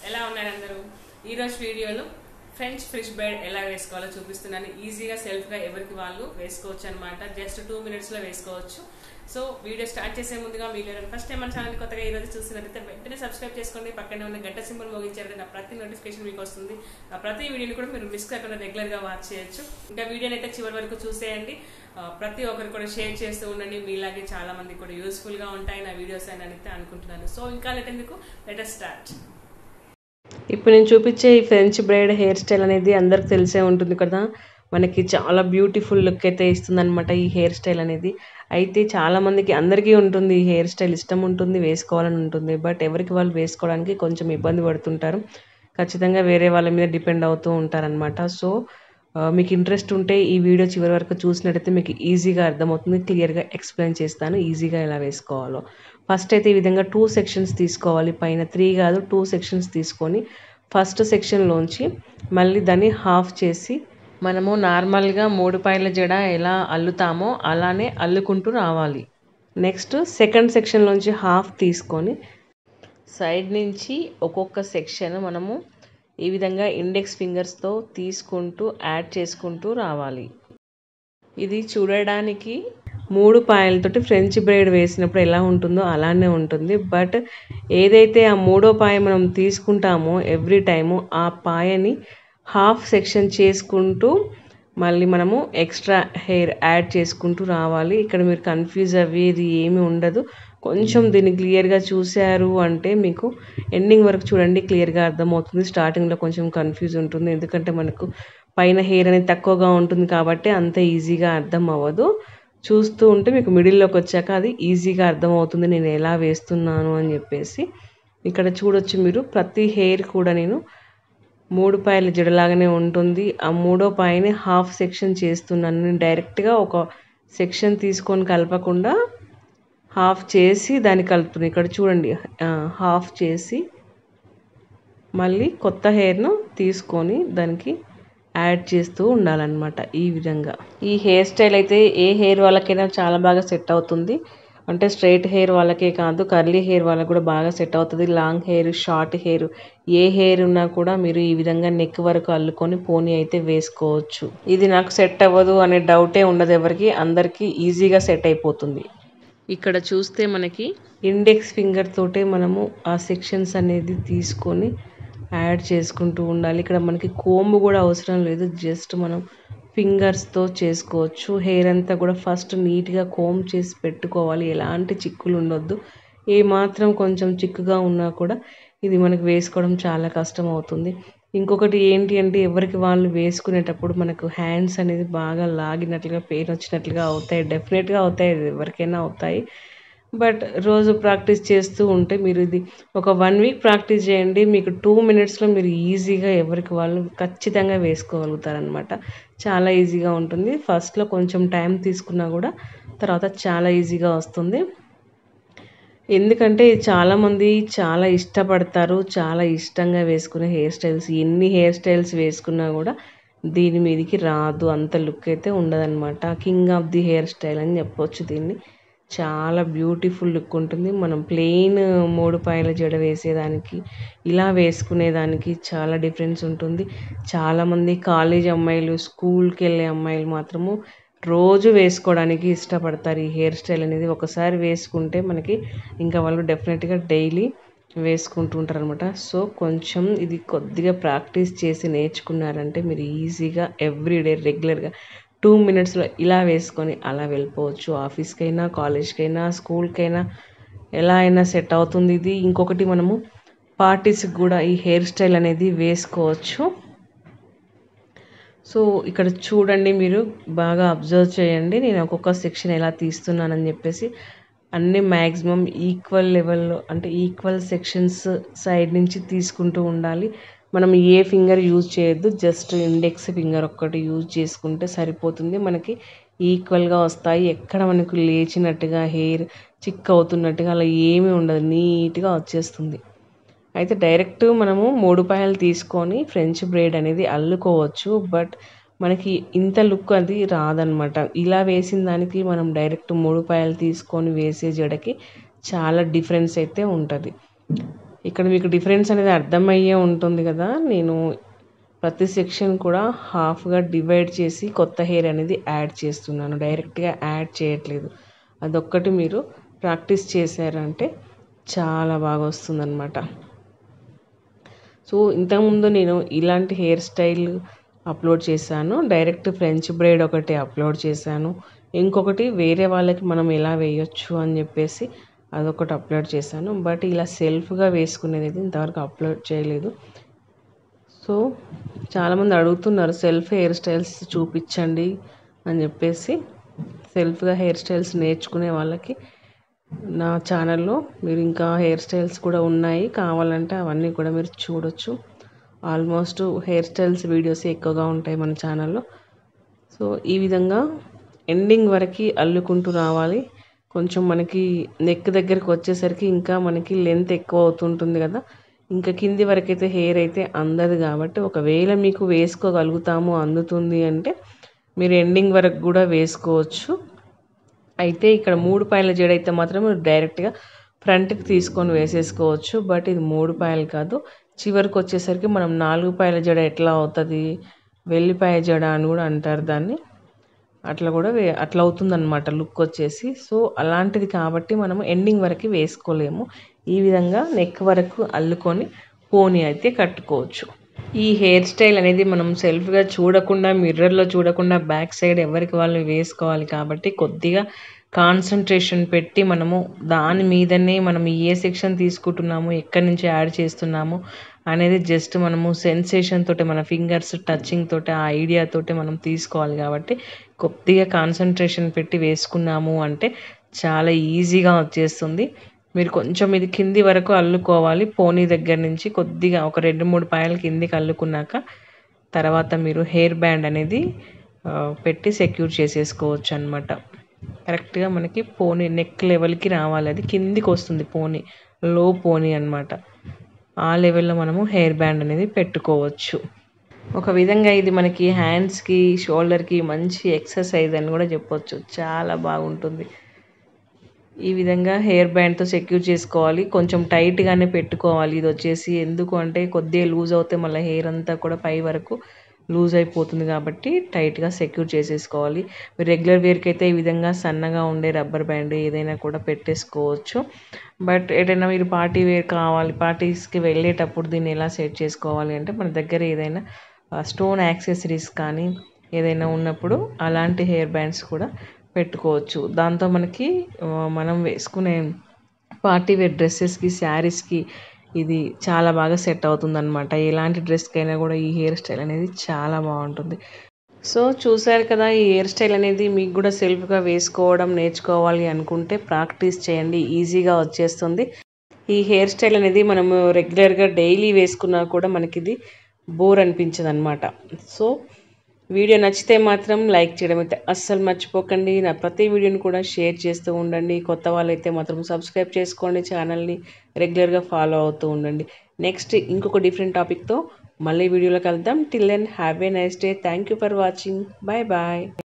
ఎలా ఉన్నారు అందరూ ఈరోజు వీడియోలో ఫ్రెంచ్ ఫిష్ బెడ్ ఎలా వేసుకోవాలో చూపిస్తున్నాను ఈజీగా సెల్ఫ్గా ఎవరికి వాళ్ళు వేసుకోవచ్చు అనమాట జస్ట్ టూ మినిట్స్లో వేసుకోవచ్చు సో వీడియో స్టార్ట్ చేసే ముందుగా మీరు ఎవరైనా ఫస్ట్ టైం మన ఛానల్ కొత్తగా ఈ రోజు చూసినట్లయితే వెంటనే సబ్స్క్రైబ్ చేసుకోండి పక్కనే ఉన్న గంట సింబల్ మోగించారంటే నా ప్రతి నోటిఫికేషన్ మీకు వస్తుంది ఆ ప్రతి వీడియోని కూడా మీరు మిస్ కాకుండా రెగ్యులర్గా వాచ్ చేయొచ్చు ఇంకా వీడియోని అయితే చివరి వరకు చూసేయండి ఆ, ప్రతి ఒక్కరు కూడా షేర్ చేస్తూ ఉండండి మీలాగే చాలా మంది కూడా యూస్ఫుల్ గా ఉంటాయి నా వీడియోస్ అని అయితే అనుకుంటున్నాను సో ఇంకా లెట్ ఎందుకు లెటర్ స్టార్ట్ ఇప్పుడు నేను చూపించే ఈ ఫ్రెంచ్ బ్రైడ్ హెయిర్ స్టైల్ అనేది అందరికి తెలిసే ఉంటుంది కదా మనకి చాలా బ్యూటిఫుల్ లుక్ అయితే ఇస్తుంది అనమాట ఈ హెయిర్ స్టైల్ అనేది అయితే చాలా మందికి అందరికీ ఉంటుంది ఈ హెయిర్ స్టైల్ ఇష్టం ఉంటుంది వేసుకోవాలని ఉంటుంది బట్ ఎవరికి వాళ్ళు వేసుకోవడానికి కొంచెం ఇబ్బంది పడుతుంటారు ఖచ్చితంగా వేరే వాళ్ళ మీద డిపెండ్ అవుతూ ఉంటారనమాట సో ఆ, మీకు ఇంట్రెస్ట్ ఉంటే ఈ వీడియో చివరి వరకు చూసినట్టయితే మీకు ఈజీగా అర్థమవుతుంది క్లియర్గా ఎక్స్ప్లెయిన్ చేస్తాను ఈజీగా ఎలా వేసుకోవాలో ఫస్ట్ అయితే ఈ విధంగా టూ సెక్షన్స్ తీసుకోవాలి పైన త్రీ కాదు టూ సెక్షన్స్ తీసుకొని ఫస్ట్ సెక్షన్లోంచి మళ్ళీ దాన్ని హాఫ్ చేసి మనము నార్మల్గా మూడు పైల జడ ఎలా అల్లుతామో అలానే అల్లుకుంటూ రావాలి నెక్స్ట్ సెకండ్ సెక్షన్లోంచి హాఫ్ తీసుకొని సైడ్ నుంచి ఒక్కొక్క సెక్షన్ మనము ఈ విధంగా ఇండెక్స్ ఫింగర్స్తో తీసుకుంటూ యాడ్ చేసుకుంటూ రావాలి ఇది చూడడానికి మూడు పాయలతోటి ఫ్రెంచ్ బ్రైడ్ వేసినప్పుడు ఎలా ఉంటుందో అలానే ఉంటుంది బట్ ఏదైతే ఆ మూడో పాయ మనం తీసుకుంటామో ఎవ్రీ టైము ఆ పాయని హాఫ్ సెక్షన్ చేసుకుంటూ మళ్ళీ మనము ఎక్స్ట్రా హెయిర్ యాడ్ చేసుకుంటూ రావాలి ఇక్కడ మీరు కన్ఫ్యూజ్ అయ్యేది ఏమీ ఉండదు కొంచెం దీన్ని క్లియర్గా చూశారు అంటే మీకు ఎండింగ్ వరకు చూడండి క్లియర్గా అర్థమవుతుంది స్టార్టింగ్లో కొంచెం కన్ఫ్యూజ్ ఉంటుంది ఎందుకంటే మనకు పైన హెయిర్ అనేది తక్కువగా ఉంటుంది కాబట్టి అంత ఈజీగా అర్థం అవ్వదు చూస్తూ ఉంటే మీకు మిడిల్లోకి వచ్చాక అది ఈజీగా అర్థమవుతుంది నేను ఎలా వేస్తున్నాను అని చెప్పేసి ఇక్కడ చూడొచ్చు మీరు ప్రతి హెయిర్ కూడా నేను మూడు పాయల జడలాగానే ఉంటుంది ఆ మూడో పాయని హాఫ్ సెక్షన్ చేస్తున్నాను నేను డైరెక్ట్గా ఒక సెక్షన్ తీసుకొని కలపకుండా హాఫ్ చేసి దాన్ని కలుపుతున్నాను ఇక్కడ చూడండి ఆ, హాఫ్ చేసి మళ్ళీ కొత్త హెయిర్ను తీసుకొని దానికి యాడ్ చేస్తూ ఉండాలన్నమాట ఈ విధంగా ఈ హెయిర్ స్టైల్ అయితే ఏ హెయిర్ వాళ్ళకైనా చాలా బాగా సెట్ అవుతుంది అంటే స్ట్రైట్ హెయిర్ వాళ్ళకే కాదు కర్లీ హెయిర్ వాళ్ళకి కూడా బాగా సెట్ అవుతుంది లాంగ్ హెయిర్ షార్ట్ హెయిర్ ఏ హెయిర్ ఉన్నా కూడా మీరు ఈ విధంగా నెక్ వరకు అల్లుకొని పోనీ అయితే వేసుకోవచ్చు ఇది నాకు సెట్ అవ్వదు అనే డౌటే ఉండదు ఎవరికి అందరికీ ఈజీగా సెట్ అయిపోతుంది ఇక్కడ చూస్తే మనకి ఇండెక్స్ ఫింగర్ తోటే మనము ఆ సెక్షన్స్ అనేది తీసుకొని యాడ్ చేసుకుంటూ ఉండాలి ఇక్కడ మనకి కోంబు కూడా అవసరం లేదు జస్ట్ మనం ఫింగర్స్తో చేసుకోవచ్చు హెయిర్ అంతా కూడా ఫస్ట్ నీట్గా కోమ్ చేసి పెట్టుకోవాలి ఎలాంటి చిక్కులు ఉండొద్దు ఏ మాత్రం కొంచెం చిక్కుగా ఉన్నా కూడా ఇది మనకు వేసుకోవడం చాలా కష్టం అవుతుంది ఇంకొకటి ఏంటి అంటే ఎవరికి వాళ్ళు వేసుకునేటప్పుడు మనకు హ్యాండ్స్ అనేది బాగా లాగినట్లుగా పెయిన్ వచ్చినట్లుగా అవుతాయి డెఫినెట్గా అవుతాయి అది ఎవరికైనా అవుతాయి బట్ రోజు ప్రాక్టీస్ చేస్తూ ఉంటే మీరు ఇది ఒక వన్ వీక్ ప్రాక్టీస్ చేయండి మీకు టూ మినిట్స్లో మీరు ఈజీగా ఎవరికి వాళ్ళు ఖచ్చితంగా వేసుకోగలుగుతారనమాట చాలా ఈజీగా ఉంటుంది ఫస్ట్లో కొంచెం టైం తీసుకున్నా కూడా తర్వాత చాలా ఈజీగా వస్తుంది ఎందుకంటే ఇది చాలామంది చాలా ఇష్టపడతారు చాలా ఇష్టంగా వేసుకునే హెయిర్ స్టైల్స్ ఎన్ని హెయిర్ స్టైల్స్ వేసుకున్నా కూడా దీని మీదకి రాదు అంత లుక్ అయితే ఉండదన్నమాట king of the hair style అని చెప్పొచ్చు దీన్ని చాలా బ్యూటిఫుల్ లుక్ ఉంటుంది మనం ప్లెయిన్ మూడు పాయల జడ వేసేదానికి ఇలా వేసుకునేదానికి చాలా డిఫరెన్స్ ఉంటుంది చాలామంది కాలేజ్ అమ్మాయిలు స్కూల్కి వెళ్ళే అమ్మాయిలు మాత్రము రోజు వేసుకోవడానికి ఇష్టపడతారు ఈ హెయిర్ స్టైల్ అనేది ఒకసారి వేసుకుంటే మనకి ఇంకా వాళ్ళు డెఫినెట్గా డైలీ వేసుకుంటూ ఉంటారు అనమాట సో కొంచెం ఇది కొద్దిగా ప్రాక్టీస్ చేసి నేర్చుకున్నారంటే మీరు ఈజీగా ఎవ్రీడే రెగ్యులర్గా టూ మినిట్స్లో ఇలా వేసుకొని అలా వెళ్ళిపోవచ్చు ఆఫీస్కైనా కాలేజ్కైనా స్కూల్కైనా ఎలా అయినా సెట్ అవుతుంది ఇది ఇంకొకటి మనము పార్టీస్కి కూడా ఈ హెయిర్ స్టైల్ అనేది వేసుకోవచ్చు సో ఇక్కడ చూడండి మీరు బాగా అబ్జర్వ్ చేయండి నేను ఒక్కొక్క సెక్షన్ ఎలా తీస్తున్నానని చెప్పేసి అన్ని మ్యాక్సిమం ఈక్వల్ లెవెల్లో అంటే ఈక్వల్ సెక్షన్స్ సైడ్ నుంచి తీసుకుంటూ ఉండాలి మనం ఏ ఫింగర్ యూజ్ చేయొద్దు జస్ట్ ఇండెక్స్ ఫింగర్ ఒక్కటి యూజ్ చేసుకుంటే సరిపోతుంది మనకి ఈక్వల్గా వస్తాయి ఎక్కడ మనకు లేచినట్టుగా హెయిర్ చిక్ అవుతున్నట్టుగా అలా ఏమీ ఉండదు నీట్గా వచ్చేస్తుంది అయితే డైరెక్ట్ మనము మూడు పాయలు తీసుకొని ఫ్రెంచ్ బ్రేడ్ అనేది అల్లుకోవచ్చు బట్ మనకి ఇంత లుక్ అది రాదనమాట ఇలా వేసిన దానికి మనం డైరెక్ట్ మూడు పాయలు తీసుకొని వేసే జడకి చాలా డిఫరెన్స్ అయితే ఉంటుంది ఇక్కడ మీకు డిఫరెన్స్ అనేది అర్థమయ్యే ఉంటుంది కదా నేను ప్రతి సెక్షన్ కూడా హాఫ్గా డివైడ్ చేసి కొత్త హెయిర్ అనేది యాడ్ చేస్తున్నాను డైరెక్ట్గా యాడ్ చేయట్లేదు అదొక్కటి మీరు ప్రాక్టీస్ చేశారంటే చాలా బాగా వస్తుందన్నమాట సో ఇంతకుముందు నేను ఇలాంటి హెయిర్ స్టైల్ అప్లోడ్ చేశాను డైరెక్ట్ ఫ్రెంచ్ బ్రైడ్ ఒకటి అప్లోడ్ చేశాను ఇంకొకటి వేరే వాళ్ళకి మనం ఎలా వేయొచ్చు అని చెప్పేసి అదొకటి అప్లోడ్ చేశాను బట్ ఇలా సెల్ఫ్గా వేసుకునేది అయితే ఇంతవరకు అప్లోడ్ చేయలేదు సో చాలామంది అడుగుతున్నారు సెల్ఫ్ హెయిర్ స్టైల్స్ చూపించండి అని చెప్పేసి సెల్ఫ్గా హెయిర్ స్టైల్స్ నేర్చుకునే వాళ్ళకి నా ఛానల్లో మీరు ఇంకా హెయిర్ స్టైల్స్ కూడా ఉన్నాయి కావాలంటే అవన్నీ కూడా మీరు చూడొచ్చు ఆల్మోస్ట్ హెయిర్ స్టైల్స్ వీడియోస్ ఎక్కువగా ఉంటాయి మన ఛానల్లో సో ఈ విధంగా ఎండింగ్ వరకు అల్లుకుంటూ రావాలి కొంచెం మనకి నెక్ దగ్గరికి వచ్చేసరికి ఇంకా మనకి లెంత్ ఎక్కువ అవుతుంటుంది కదా ఇంకా కింది వరకు అయితే హెయిర్ అయితే అందదు కాబట్టి ఒకవేళ మీకు వేసుకోగలుగుతాము అందుతుంది అంటే మీరు ఎండింగ్ వరకు కూడా వేసుకోవచ్చు అయితే ఇక్కడ మూడు పాయల జడ అయితే మాత్రం మీరు డైరెక్ట్గా ఫ్రంట్కి తీసుకొని వేసేసుకోవచ్చు బట్ ఇది మూడు పాయలు కాదు చివరికి వచ్చేసరికి మనం నాలుగు పాయల జడ ఎట్లా అవుతుంది వెల్లిపాయ జడ అని కూడా అంటారు దాన్ని అట్లా కూడా వే అట్లా అవుతుందన్నమాట లుక్ వచ్చేసి సో అలాంటిది కాబట్టి మనం ఎండింగ్ వరకు వేసుకోలేము ఈ విధంగా నెక్ వరకు అల్లుకొని పోనీ అయితే కట్టుకోవచ్చు ఈ హెయిర్ స్టైల్ అనేది మనం సెల్ఫ్గా చూడకుండా మిర్రర్లో చూడకుండా బ్యాక్ సైడ్ ఎవరికి వాళ్ళు వేసుకోవాలి కాబట్టి కొద్దిగా కాన్సన్ట్రేషన్ పెట్టి మనము దాని మీదనే మనం ఏ సెక్షన్ తీసుకుంటున్నాము ఎక్కడి నుంచి యాడ్ చేస్తున్నాము అనేది జస్ట్ మనము సెన్సేషన్ తోటి మన ఫింగర్స్ టచింగ్ తోటి ఆ ఐడియా తోటి మనం తీసుకోవాలి కాబట్టి కొద్దిగా కాన్సన్ట్రేషన్ పెట్టి వేసుకున్నాము అంటే చాలా ఈజీగా వచ్చేస్తుంది మీరు కొంచెం ఇది కింది వరకు అల్లుకోవాలి పోనీ దగ్గర నుంచి కొద్దిగా ఒక రెండు మూడు పాయలు కిందికి అల్లుకున్నాక తర్వాత మీరు హెయిర్ బ్యాండ్ అనేది ఆ, పెట్టి సెక్యూర్ చేసేసుకోవచ్చు అనమాట కరెక్ట్గా మనకి పోనీ నెక్ లెవెల్కి రావాలి అది కిందికి వస్తుంది పోనీ లో పోనీ అన్నమాట ఆ లెవెల్లో మనము హెయిర్ బ్యాండ్ అనేది పెట్టుకోవచ్చు ఒక విధంగా ఇది మనకి హ్యాండ్స్కి షోల్డర్కి మంచి ఎక్సర్సైజ్ అని కూడా చెప్పొచ్చు చాలా బాగుంటుంది ఈ విధంగా హెయిర్ బ్యాండ్తో సెక్యూర్ చేసుకోవాలి కొంచెం టైట్గానే పెట్టుకోవాలి ఇది వచ్చేసి ఎందుకు అంటే కొద్దిగా లూజ్ అవుతే మళ్ళీ హెయిర్ అంతా కూడా పై వరకు లూజ్ అయిపోతుంది కాబట్టి టైట్గా సెక్యూర్ చేసేసుకోవాలి మీరు రెగ్యులర్ వేర్కి అయితే ఈ విధంగా సన్నగా ఉండే రబ్బర్ బ్యాండ్ ఏదైనా కూడా పెట్టేసుకోవచ్చు బట్ ఏదైనా మీరు పార్టీ వేర్ కావాలి పార్టీస్కి వెళ్ళేటప్పుడు దీన్ని ఎలా సెట్ చేసుకోవాలి అంటే మన దగ్గర ఏదైనా స్టోన్ యాక్సెసరీస్ కానీ ఏదైనా ఉన్నప్పుడు అలాంటి హెయిర్ బ్యాండ్స్ కూడా పెట్టుకోవచ్చు దాంతో మనకి ఆ, మనం వేసుకునే పార్టీ వేర్ డ్రెస్సెస్కి శారీస్కి ఇది చాలా బాగా సెట్ అవుతుంది అనమాట ఎలాంటి డ్రెస్కి అయినా కూడా ఈ హెయిర్ స్టైల్ అనేది చాలా బాగుంటుంది సో చూసారు కదా ఈ హెయిర్ స్టైల్ అనేది మీకు కూడా సెల్ఫ్గా వేసుకోవడం నేర్చుకోవాలి అనుకుంటే ప్రాక్టీస్ చేయండి ఈజీగా వచ్చేస్తుంది ఈ హెయిర్ స్టైల్ అనేది మనము రెగ్యులర్గా డైలీ వేసుకున్నా కూడా మనకి ఇది బోర్ అనిపించదు అనమాట సో వీడియో నచ్చితే మాత్రం లైక్ చేయడం అయితే అస్సలు మర్చిపోకండి నా ప్రతి వీడియోని కూడా షేర్ చేస్తూ ఉండండి కొత్త వాళ్ళైతే మాత్రం సబ్స్క్రైబ్ చేసుకోండి ఛానల్ని రెగ్యులర్గా ఫాలో అవుతూ ఉండండి నెక్స్ట్ ఇంకొక డిఫరెంట్ టాపిక్తో మళ్ళీ వీడియోలో కలుద్దాం till then have a nice day thank you for watching bye bye